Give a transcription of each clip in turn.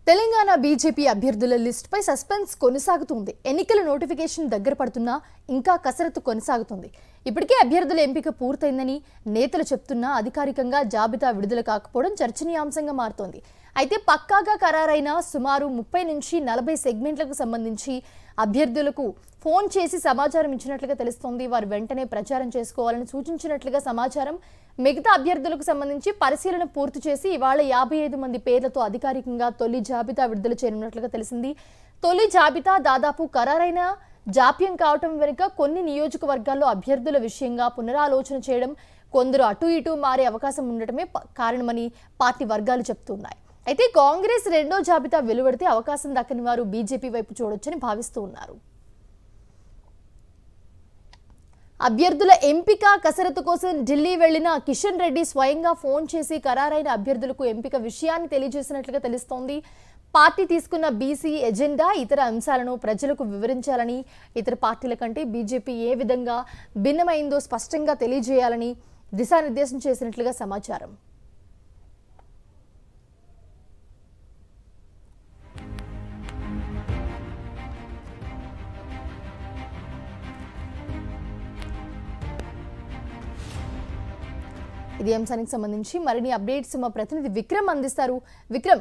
Telangana BJP అభ్యర్థుల లిస్టుపై suspense కొనసాగుతుంది ఎన్నికల నోటిఫికేషన్ దగ్గర పడుతున్నా ఇంకా కసరత్తు కొనసాగుతుంది ఇప్పటికే అభ్యర్థుల ఎంపిక పూర్తయిందని నేతలు చెప్తున్నా అధికారికంగా జాబితా విడుదల కాకపోవడం చర్చనీయాంశంగా మారుతోంది అయితే పక్కాగా ఖరారైన సుమారు ముప్పై నుంచి నలభై సెగ్మెంట్లకు సంబంధించి అభ్యర్థులకు ఫోన్ చేసి సమాచారం ఇచ్చినట్లుగా తెలుస్తోంది వారు వెంటనే ప్రచారం చేసుకోవాలని సూచించినట్లుగా సమాచారం మిగతా అభ్యర్థులకు సంబంధించి పరిశీలన పూర్తి చేసి ఇవాళ యాభై ఐదు మంది పేర్లతో అధికారికంగా తొలి జాబితా విడుదల చేయనున్నట్లుగా తెలిసింది తొలి జాబితా దాదాపు ఖరారైన జాప్యం కావటం వెనుక కొన్ని నియోజకవర్గాల్లో అభ్యర్థుల విషయంగా పునరాలోచన చేయడం కొందరు అటు ఇటు మారే అవకాశం ఉండటమే ప- కారణమని పార్టీ వర్గాలు చెప్తున్నాయి అయితే కాంగ్రెస్ రెండో జాబితా వెలువడితే అవకాశం దక్కని వారు బీజేపీ వైపు చూడొచ్చని భావిస్తూ ఉన్నారు అభ్యర్థుల ఎంపిక కసరత్తు కోసం ఢిల్లీ వెళ్లిన కిషన్ రెడ్డి స్వయంగా ఫోన్ చేసి ఖరారైన అభ్యర్థులకు ఎంపిక విషయాన్ని తెలియజేసినట్లుగా తెలుస్తోంది పార్టీ తీసుకున్న బీసీ ఎజెండా ఇతర అంశాలను ప్రజలకు వివరించాలని ఇతర పార్టీల కంటే బీజేపీ ఏ విధంగా భిన్నమైందో స్పష్టంగా తెలియజేయాలని దిశానిర్దేశం చేసినట్లుగా సమాచారం ఇది అంశానికి సంబంధించి మరిన్ని అప్డేట్స్ మా ప్రతినిధి విక్రమ్ అందిస్తారు విక్రమ్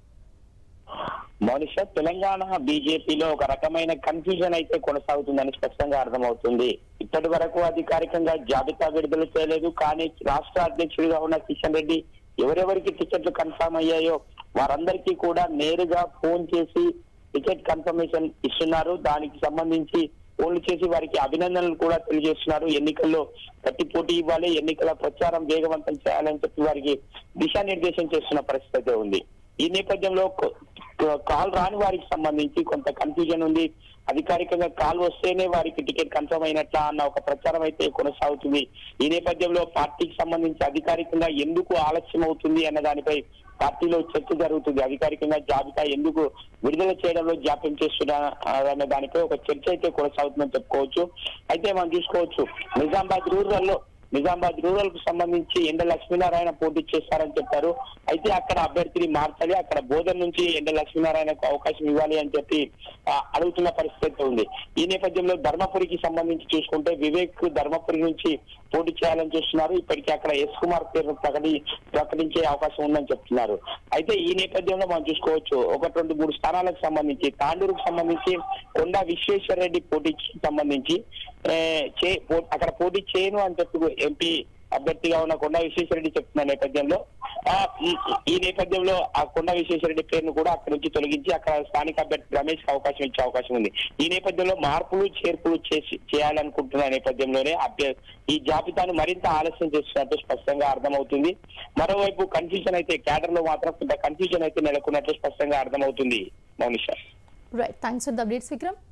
మౌనిష తెలంగాణ బీజేపీలో ఒక రకమైన కన్ఫ్యూజన్ అయితే కొనసాగుతుందని స్పష్టంగా అర్థమవుతుంది ఇప్పటి వరకు అధికారికంగా జాబితా విడుదల చేయలేదు కానీ రాష్ట్ర అధ్యక్షుడిగా ఉన్న కిషన్ రెడ్డి ఎవరెవరికి టికెట్లు కన్ఫర్మ్ అయ్యాయో వారందరికీ కూడా నేరుగా ఫోన్ చేసి టికెట్ కన్ఫర్మేషన్ ఇస్తున్నారు దానికి సంబంధించి ఫోన్లు చేసి వారికి అభినందనలు కూడా తెలియజేస్తున్నారు ఎన్నికల్లో గట్టి పోటీ ఇవ్వాలి ఎన్నికల ప్రచారం వేగవంతం చేయాలని చెప్పి వారికి దిశానిర్దేశం చేస్తున్న పరిస్థితి అయితే ఉంది ఈ నేపథ్యంలో కొ- కాల్ రాని వారికి సంబంధించి కొంత కన్ఫ్యూజన్ ఉంది అధికారికంగా కాల్ వస్తేనే వారికి టికెట్ కన్ఫర్మ్ అయినట్లా అన్న ఒక ప్రచారం అయితే కొనసాగుతుంది ఈ నేపథ్యంలో పార్టీకి సంబంధించి అధికారికంగా ఎందుకు ఆలస్యం అవుతుంది అన్న దానిపై పార్టీలో చర్చ జరుగుతుంది అధికారికంగా జాబితా ఎందుకు విడుదల చేయడంలో జాప్యం చేస్తున్నా అన్న దానిపై ఒక చర్చ అయితే కొనసాగుతుందని చెప్పుకోవచ్చు అయితే మనం చూసుకోవచ్చు నిజామాబాద్ రూరల్ లో నిజామాబాద్ రూరల్ కు సంబంధించి ఎండ లక్ష్మీనారాయణ పోటీ చేస్తారని చెప్పారు అయితే అక్కడ అభ్యర్థిని మార్చాలి అక్కడ బోధన నుంచి ఎండ లక్ష్మీనారాయణకు అవకాశం ఇవ్వాలి అని చెప్పి ఆ, అడుగుతున్న పరిస్థితి అయితే ఉంది ఈ నేపథ్యంలో ధర్మపురికి సంబంధించి చూసుకుంటే వివేక్ ధర్మపురి నుంచి పోటీ చేయాలని చూస్తున్నారు ఇప్పటికీ అక్కడ ఎస్ కుమార్ పేరు ప్రకటి ప్రకటించే అవకాశం ఉందని చెప్తున్నారు అయితే ఈ నేపథ్యంలో మనం చూసుకోవచ్చు ఒకటి రెండు మూడు స్థానాలకు సంబంధించి తాండూరుకు సంబంధించి కొండా విశ్వేశ్వర రెడ్డి పోటీకి సంబంధించి ఏ, చే పో- అక్కడ పోటీ చేయను అని చెప్పి ఎంపీ అభ్యర్థిగా ఉన్న కొండా విశ్వేశ్వరరెడ్డి చెప్తున్న నేపథ్యంలో ఆ, ఈ- ఈ నేపథ్యంలో ఆ కొండా విశ్వేశ్వరరెడ్డి పేరును కూడా అక్కడి నుంచి తొలగించి అక్కడ స్థానిక అభ్యర్థి రమేష్ కి అవకాశం ఇచ్చే అవకాశం ఉంది ఈ నేపథ్యంలో మార్పులు చేర్పులు చేసి చేయాలనుకుంటున్న నేపథ్యంలోనే అభ్య- ఈ జాబితాను మరింత ఆలస్యం చేస్తున్నట్టు స్పష్టంగా అర్థమవుతుంది మరోవైపు కన్ఫ్యూజన్ అయితే క్యాడర్ లో మాత్రం కొంత కన్ఫ్యూజన్ అయితే నెలకొన్నట్లు స్పష్టంగా అర్థమవుతుంది Mounisha right thanks for the updates Vikram